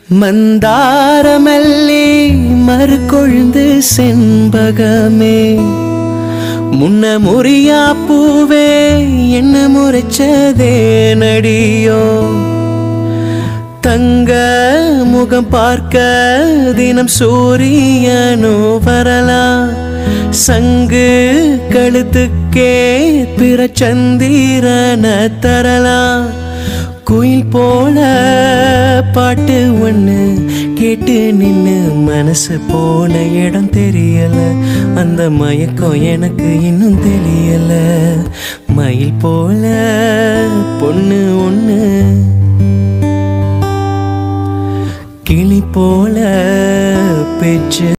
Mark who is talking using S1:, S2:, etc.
S1: மந்தாரமல்லே மறுகொழுந்து செண்பகமே முன்ன முறியா பூவே என்ன முறைச்சதே நடியோ தங்க முகம் பார்க்க தினம் சூரியனோ வரலாம் சங்கு கழுத்துக்கே பிற சந்திரன தரலாம் குயில் போல பாட்டு ஒண்ணு கேட்டு நின்னு மனசு போன இடம் தெரியல அந்த மயக்கம் எனக்கு இன்னும் தெரியல மயில் போல பொண்ணு ஒண்ணு கிளி போல பேச்சு